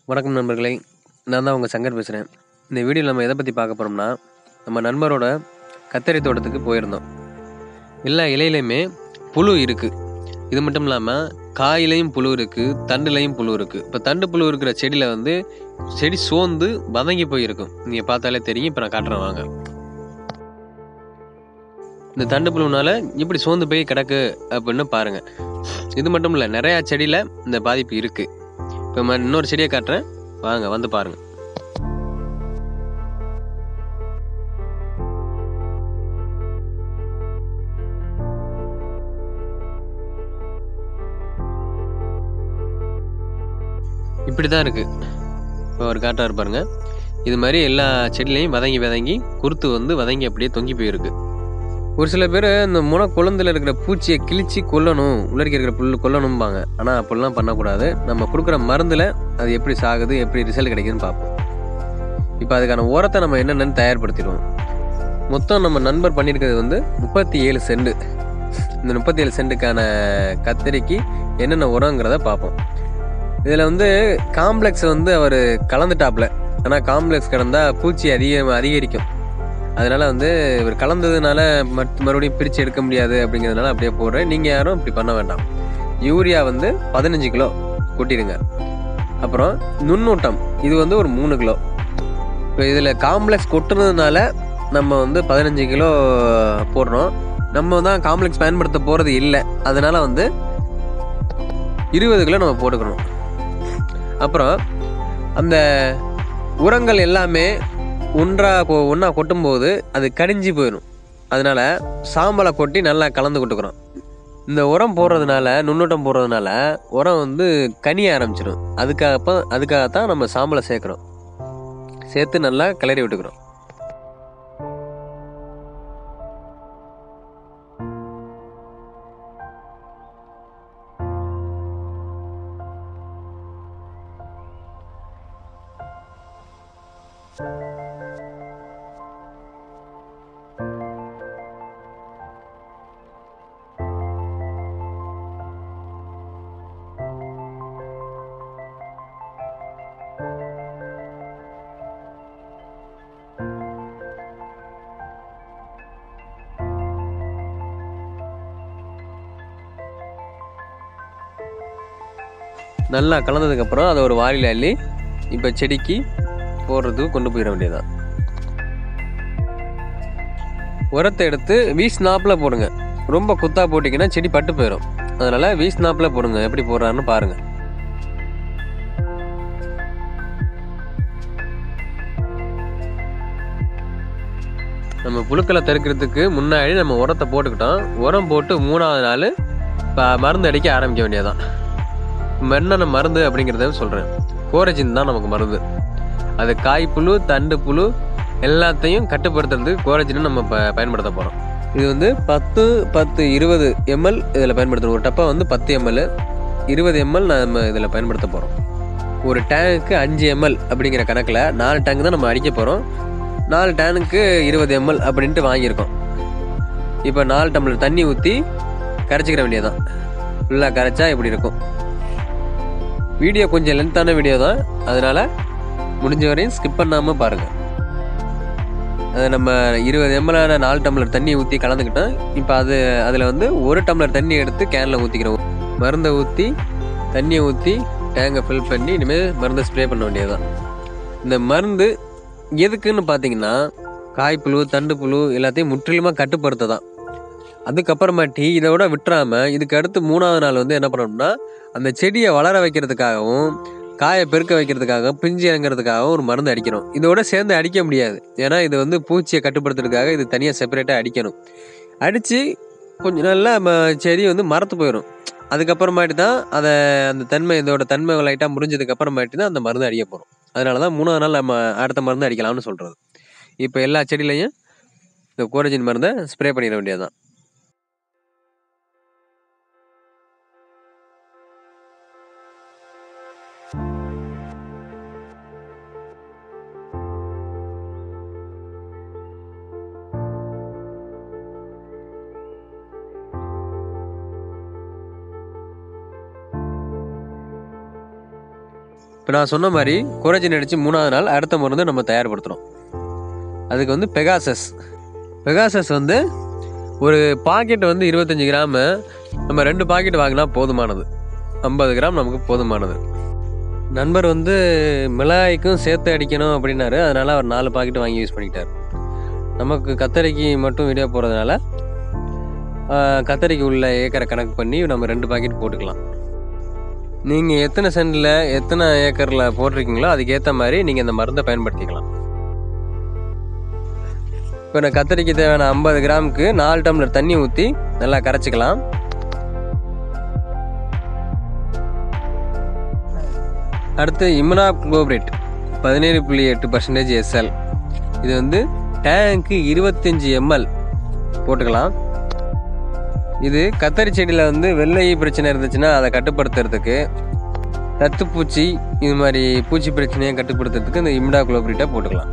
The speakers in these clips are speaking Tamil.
வணக்கம் நண்பர்களே நான் தான் உங்கள் சங்கர் பேசுகிறேன் இந்த வீடியோவில் நம்ம எதை பற்றி பார்க்க போகிறோம்னா நம்ம நண்பரோட கத்தரி தோட்டத்துக்கு போயிருந்தோம் எல்லா இலையிலையுமே புழு இருக்குது இது மட்டும் இல்லாமல் காயிலையும் புழு இருக்குது தண்டுலையும் புழு இருக்குது இப்போ தண்டு புழு இருக்கிற செடியில் வந்து செடி சோர்ந்து வதங்கி போயிருக்கும் நீங்கள் பார்த்தாலே தெரியும் இப்போ நான் காட்டுறேன் வாங்க இந்த தண்டு புழுனால இப்படி சோர்ந்து போய் கிடக்கு அப்படின்னு பாருங்கள் இது மட்டும் இல்லை நிறையா செடியில் இந்த பாதிப்பு இருக்குது இப்போ ம- இன்னொரு செடியை காட்டுறேன் வாங்க வந்து பாருங்க இப்படி தான் இருக்கு இப்போ ஒரு காட்டாரு பாருங்க இது மாதிரி எல்லா செடிலையும் வதங்கி வதங்கி குருத்து வந்து வதங்கி அப்படியே தொங்கி போயிருக்கு ஒரு சில பேர் இந்த முனை குழந்தையில் இருக்கிற பூச்சியை கிழிச்சு கொல்லணும் உள்ளரிக்க இருக்கிற புல் கொல்லணும்பாங்க ஆனால் அப்படிலாம் பண்ணக்கூடாது நம்ம கொடுக்குற மருந்தில் அது எப்படி சாகுது எப்படி ரிசல்ட் கிடைக்குதுன்னு பார்ப்போம் இப்போ அதுக்கான உரத்தை நம்ம என்னென்னு தயார்படுத்திடுவோம் மொத்தம் நம்ம நண்பர் பண்ணியிருக்கிறது வந்து முப்பத்தி ஏழு சென்ட் இந்த முப்பத்தி ஏழு சென்ட்டுக்கான கத்திரிக்கு என்னென்ன உரங்கிறத பார்ப்போம் இதில் வந்து காம்ப்ளெக்ஸ் வந்து அவர் கலந்துட்டாப்ல ஆனால் காம்ப்ளெக்ஸ் கிடந்தா பூச்சி அதிக அதிகரிக்கும் அதனால வந்து இவர் கலந்ததுனால மத் மறுபடியும் பிரித்து எடுக்க முடியாது அப்படிங்கிறதுனால அப்படியே போடுறேன் நீங்கள் யாரும் இப்படி பண்ண வேண்டாம் யூரியா வந்து பதினஞ்சு கிலோ கொட்டிடுங்க அப்புறம் நுண்ணூட்டம் இது வந்து ஒரு மூணு கிலோ இப்போ இதில் காம்ப்ளெக்ஸ் கொட்டுனதுனால நம்ம வந்து பதினஞ்சு கிலோ போடுறோம் நம்ம தான் காம்ப்ளெக்ஸ் பயன்படுத்த போகிறது இல்லை அதனால வந்து இருபது கிலோ நம்ம போட்டுக்கணும் அப்புறம் அந்த உரங்கள் எல்லாமே ஒன்றா கொ ஒன்றா கொட்டும்போது அது கடிஞ்சு போயிடும் அதனால சாம்பலை கொட்டி நல்லா கலந்து கொட்டுக்கிறோம் இந்த உரம் போடுறதுனால நுண்ணூட்டம் போடுறதுனால உரம் வந்து கனிய ஆரம்பிச்சிடும் அதுக்காக அதுக்காகத்தான் நம்ம சாம்பலை சேர்க்குறோம் சேர்த்து நல்லா கிளறி விட்டுக்கிறோம் நல்லா கலந்ததுக்கப்புறம் அதை ஒரு வாளியில் அள்ளி இப்போ செடிக்கு போடுறதுக்கு கொண்டு போயிட வேண்டியதுதான் உரத்தை எடுத்து வீசினாப்பில் போடுங்க ரொம்ப குத்தா போட்டிங்கன்னா செடி பட்டு போயிடும் அதனால வீசினாப்பில் போடுங்க எப்படி போடுறாருன்னு பாருங்க நம்ம புழுக்களை தெருக்கிறதுக்கு முன்னாடி நம்ம உரத்தை போட்டுக்கிட்டோம் உரம் போட்டு மூணாவது நாள் இப்போ மருந்து அடிக்க ஆரம்பிக்க வேண்டியதுதான் என்னென்ன மருந்து அப்படிங்கிறத சொல்கிறேன் கோரஜின் தான் நமக்கு மருந்து அது காய் புழு தண்டு புழு எல்லாத்தையும் கட்டுப்படுத்துறதுக்கு கோரஜினை நம்ம ப பயன்படுத்த போகிறோம் இது வந்து பத்து பத்து இருபது எம்எல் இதில் பயன்படுத்தணும் ஒரு டப்பா வந்து பத்து எம்எல் இருபது எம்எல் நம்ம இதில் பயன்படுத்த போகிறோம் ஒரு டேங்க்கு அஞ்சு எம்எல் அப்படிங்கிற கணக்கில் நாலு டேங்க் தான் நம்ம அடிக்க போகிறோம் நாலு டேனுக்கு இருபது எம்எல் அப்படின்ட்டு வாங்கியிருக்கோம் இப்போ நாலு டம்ளர் தண்ணி ஊற்றி கரைச்சிக்கிற வேண்டியதுதான் ஃபுல்லாக கரைச்சா இப்படி இருக்கும் வீடியோ கொஞ்சம் லென்த்தான வீடியோ தான் அதனால முடிஞ்ச வரையும் ஸ்கிப் பண்ணாமல் பாருங்கள் அது நம்ம இருபது எம்எல்லான நாலு டம்ளர் தண்ணி ஊற்றி கலந்துக்கிட்டோம் இப்போ அது அதில் வந்து ஒரு டம்ளர் தண்ணி எடுத்து கேனில் ஊற்றிக்கிறோம் மருந்தை ஊற்றி தண்ணியை ஊற்றி டேங்கை ஃபில் பண்ணி இனிமேல் மருந்தை ஸ்ப்ரே பண்ண வேண்டியதுதான் இந்த மருந்து எதுக்குன்னு பார்த்தீங்கன்னா காய்ப்புழு தண்டு புழு எல்லாத்தையும் முற்றிலுமாக கட்டுப்படுத்த தான் அதுக்கப்புறமாட்டி இதை விட விட்டுறாம இதுக்கு அடுத்து மூணாவது நாள் வந்து என்ன பண்ணணும்னா அந்த செடியை வளர வைக்கிறதுக்காகவும் காயை பெருக்க வைக்கிறதுக்காகவும் பிஞ்சு இறங்குறதுக்காகவும் ஒரு மருந்து அடிக்கணும் இதோட சேர்ந்து அடிக்க முடியாது ஏன்னா இது வந்து பூச்சியை கட்டுப்படுத்துறதுக்காக இது தனியாக செப்பரேட்டாக அடிக்கணும் அடித்து கொஞ்ச நாளில் நம்ம செடி வந்து மரத்து போயிடும் அதுக்கப்புறமாட்டி தான் அதை அந்த தன்மை இதோட தன்மை லைட்டாக முடிஞ்சதுக்கு அப்புறமாட்டி தான் அந்த மருந்து அடிக்க போகிறோம் அதனால தான் மூணாவது நாள் நம்ம அடுத்த மருந்து அடிக்கலாம்னு சொல்கிறது இப்போ எல்லா செடியிலையும் இந்த கோரஜின் மருந்தை ஸ்ப்ரே பண்ணிட வேண்டியதுதான் இப்போ நான் சொன்ன மாதிரி குறைச்சி அடித்து மூணாவது நாள் அடுத்த மருந்து நம்ம தயார்படுத்துகிறோம் அதுக்கு வந்து பெகாசஸ் பெகாசஸ் வந்து ஒரு பாக்கெட் வந்து இருபத்தஞ்சி கிராமு நம்ம ரெண்டு பாக்கெட் வாங்கினா போதுமானது ஐம்பது கிராம் நமக்கு போதுமானது நண்பர் வந்து மிளகாய்க்கும் சேர்த்து அடிக்கணும் அப்படின்னாரு அதனால் அவர் நாலு பாக்கெட் வாங்கி யூஸ் பண்ணிக்கிட்டார் நமக்கு கத்தரிக்கு மட்டும் வீடியோ போகிறதுனால கத்தரிக்கு உள்ள ஏக்கரை கணக்கு பண்ணி நம்ம ரெண்டு பாக்கெட் போட்டுக்கலாம் நீங்கள் எத்தனை சென்டில் எத்தனை ஏக்கரில் போட்டிருக்கீங்களோ அதுக்கேற்ற மாதிரி நீங்கள் இந்த மருந்தை பயன்படுத்திக்கலாம் இப்போ நான் கத்தரிக்கு தேவையான ஐம்பது கிராமுக்கு நாலு டம்ளர் தண்ணி ஊற்றி நல்லா கரைச்சிக்கலாம் அடுத்து இம்னா குளோபரேட் பதினேழு புள்ளி எட்டு பர்சன்டேஜ் எஸ்எல் இது வந்து டேங்க்கு இருபத்தஞ்சி எம்எல் போட்டுக்கலாம் இது கத்தரி செடியில் வந்து வெள்ளை பிரச்சனை இருந்துச்சுன்னா அதை கட்டுப்படுத்துறதுக்கு தத்துப்பூச்சி இது மாதிரி பூச்சி பிரச்சனையை கட்டுப்படுத்துறதுக்கு இந்த இம்டா குளோபரேட்டை போட்டுக்கலாம்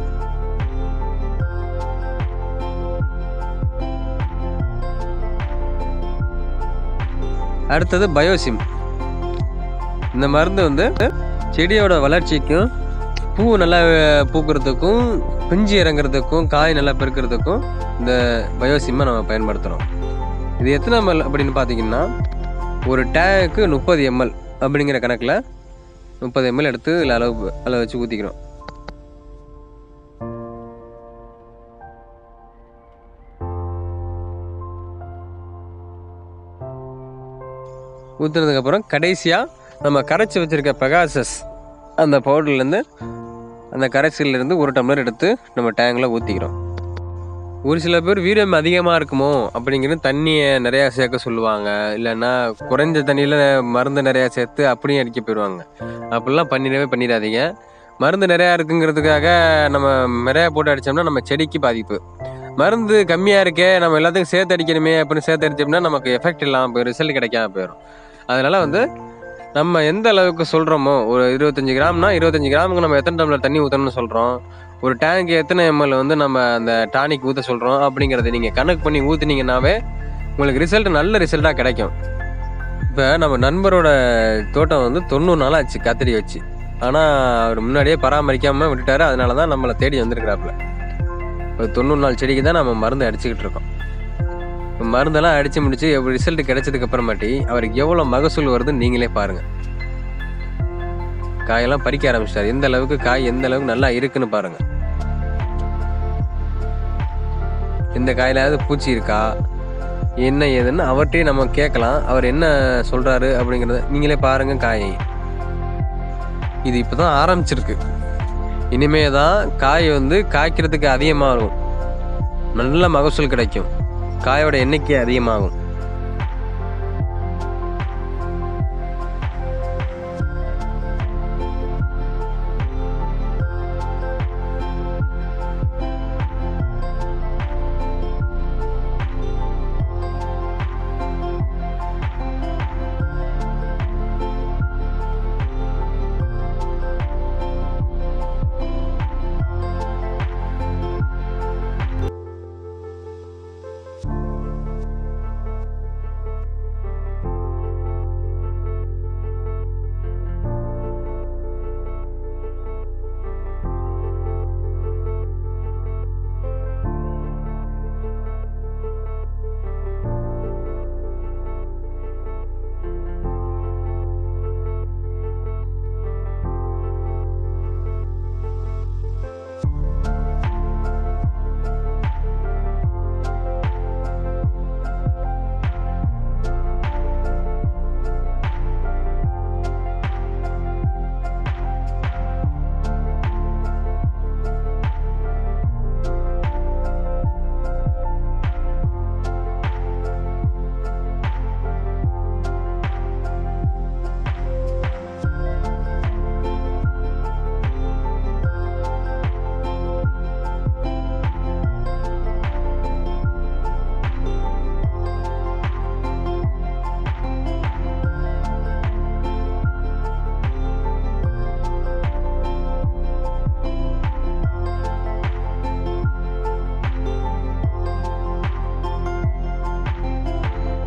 அடுத்தது பயோசிம் இந்த மருந்து வந்து செடியோட வளர்ச்சிக்கும் பூ நல்லா பூக்கிறதுக்கும் பிஞ்சு இறங்குறதுக்கும் காய் நல்லா பெருக்கிறதுக்கும் இந்த பயோசிம்மை நம்ம பயன்படுத்துகிறோம் இது எத்தனை எம்எல் அப்படின்னு பார்த்தீங்கன்னா ஒரு டேங்க்கு முப்பது எம்எல் அப்படிங்கிற கணக்கில் முப்பது எம்எல் எடுத்து இதில் அளவு அளவு வச்சு ஊற்றிக்கிறோம் ஊற்றுனதுக்கப்புறம் கடைசியாக நம்ம கரைச்சி வச்சுருக்க பெகாசஸ் அந்த பவுடர்லேருந்து அந்த கரைசல்லேருந்து ஒரு டம்ளர் எடுத்து நம்ம டேங்கில் ஊற்றிக்கிறோம் ஒரு சில பேர் வீரியம் அதிகமாக இருக்குமோ அப்படிங்கிறது தண்ணியை நிறையா சேர்க்க சொல்லுவாங்க இல்லைன்னா குறைஞ்ச தண்ணியில் மருந்து நிறையா சேர்த்து அப்படியும் அடிக்க போயிடுவாங்க அப்படிலாம் பண்ணிடவே பண்ணிடாதீங்க மருந்து நிறையா இருக்குங்கிறதுக்காக நம்ம நிறையா போட்டு அடித்தோம்னா நம்ம செடிக்கு பாதிப்பு மருந்து கம்மியாக இருக்கே நம்ம எல்லாத்துக்கும் சேர்த்து அடிக்கணுமே அப்படின்னு சேர்த்து அடித்தோம்னா நமக்கு எஃபெக்ட் இல்லாமல் போயிடும் ரிசல்ட் கிடைக்காம போயிடும் அதனால் வந்து நம்ம எந்த அளவுக்கு சொல்கிறோமோ ஒரு இருபத்தஞ்சி கிராம்னா இருபத்தஞ்சி கிராமுக்கு நம்ம எத்தனை டம்ளர் தண்ணி ஊற்றணும்னு சொல்கிறோம் ஒரு டேங்க் எத்தனை எம்எல் வந்து நம்ம அந்த டானிக் ஊற்ற சொல்கிறோம் அப்படிங்கிறத நீங்கள் கணக்கு பண்ணி ஊற்றுனீங்கன்னாவே உங்களுக்கு ரிசல்ட் நல்ல ரிசல்ட்டாக கிடைக்கும் இப்போ நம்ம நண்பரோட தோட்டம் வந்து தொண்ணூறு நாள் ஆச்சு கத்திரி வச்சு ஆனால் அவர் முன்னாடியே பராமரிக்காமல் விட்டுட்டாரு அதனால தான் நம்மளை தேடி வந்திருக்கிறாப்புல ஒரு தொண்ணூறு நாள் செடிக்கு தான் நம்ம மருந்து அடிச்சுக்கிட்டு இருக்கோம் இப்போ மருந்தெல்லாம் அடித்து முடிச்சு எவ்வளோ ரிசல்ட் கிடைச்சதுக்கு அப்புறமாட்டி அவருக்கு எவ்வளோ மகசூல் வருதுன்னு நீங்களே பாருங்கள் காயெல்லாம் பறிக்க ஆரம்பிச்சிட்டாரு எந்த அளவுக்கு காய் எந்த அளவுக்கு நல்லா இருக்குன்னு பாருங்க இந்த காயிலாவது பூச்சி இருக்கா என்ன ஏதுன்னு அவர்கிட்டயே நம்ம கேட்கலாம் அவர் என்ன சொல்றாரு அப்படிங்கிறத நீங்களே பாருங்க காயை இது இப்பதான் ஆரம்பிச்சிருக்கு இனிமே தான் காய் வந்து காய்க்கிறதுக்கு அதிகமாகும் நல்ல மகசூல் கிடைக்கும் காயோட எண்ணிக்கை அதிகமாகும்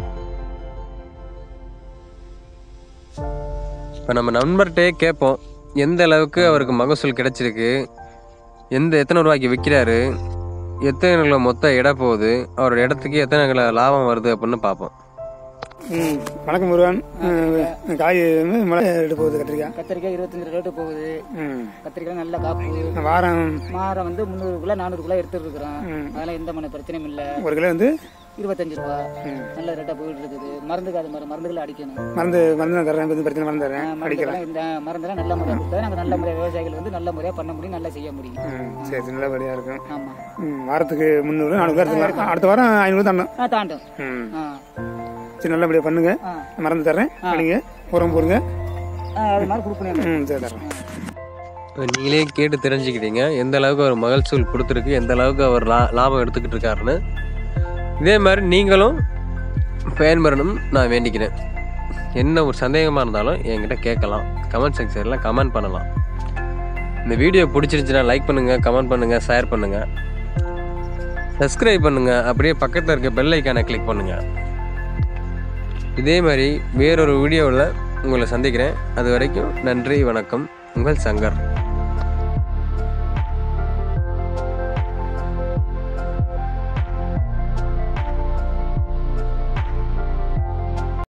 இப்போ நம்ம நண்பர்கிட்டே கேட்போம் எந்த அளவுக்கு அவருக்கு மகசூல் கிடைச்சிருக்கு எந்த எத்தனை ரூபாய்க்கு விற்கிறாரு எத்தனை கிலோ மொத்தம் இட போகுது அவரோட இடத்துக்கு எத்தனை கிலோ லாபம் வருது அப்படின்னு பார்ப்போம் ம் வணக்கம் முருகன் ம், காய் வந்து மழை எடுத்து போகுது கத்திரிக்காய் கத்திரிக்காய் இருபத்தஞ்சு ரேட்டு போகுது ம் கத்திரிக்காய் நல்ல காப்பு வாரம் மாரம் வந்து முந்நூறுக்குள்ள நானூறுக்குள்ள எடுத்துட்டு இருக்கிறோம் ம். அதெல்லாம் எந்த மன பிரச்சனையும் இல்லை ஒரு கிலோ வந்து இருபத்தஞ்சு ரூபா ம். நல்ல ரேட்டா போயிட்டு இருக்குது மருந்துக்கு அது மாதிரி மருந்துகளை அடிக்கணும் மருந்து மருந்து நான் தர்றேன் எதுவும் பிரச்சனை மருந்து ஆ, தர்றேன் அடிக்கலாம் மருந்துலாம் இந்த மருந்தெல்லாம் நல்ல முறையாக கொடுத்தா நாங்கள் நல்ல முறையாக விவசாயிகள் வந்து நல்ல முறையாக பண்ண முடியும் நல்லா செய்ய முடியும் ம் சரி சரி நல்லபடியாக இருக்கும் ஆமா ம் வாரத்துக்கு முந்நூறு நானூறு எடுத்துக்கலாம் அடுத்த வாரம் ஐநூறு தாண்டும் ஆ தாண்டும் ம் ஆ சரி நல்லபடியாக பண்ணுங்க ஆ. மருந்து தர்றேன் பண்ணிங்க உரம் போடுங்க ஆ, அது மாதிரி கொடுக்கணும் ம் சரி தர்றேன் இப்ப நீங்களே கேட்டு தெரிஞ்சுக்கிட்டீங்க எந்த அளவுக்கு அவர் மகசூல் கொடுத்துருக்கு எந்த அளவுக்கு அவர் லா லாபம் எடுத்துக்கிட்டு இருக்காருன்னு இதே மாதிரி நீங்களும் பயன்பெறணும் நான் வேண்டிக்கிறேன் என்ன ஒரு சந்தேகமாக இருந்தாலும் என்கிட்ட கேட்கலாம் கமெண்ட் செக்ஷனில் கமெண்ட் பண்ணலாம் இந்த வீடியோ பிடிச்சிருந்துச்சுன்னா லைக் பண்ணுங்கள் கமெண்ட் பண்ணுங்கள் ஷேர் பண்ணுங்கள் சப்ஸ்கிரைப் பண்ணுங்கள் அப்படியே பக்கத்தில் இருக்க பெல் ஐக்கானை கிளிக் பண்ணுங்கள் இதே மாதிரி வேறொரு வீடியோவில் உங்களை சந்திக்கிறேன் அது வரைக்கும் நன்றி வணக்கம் உங்கள் சங்கர்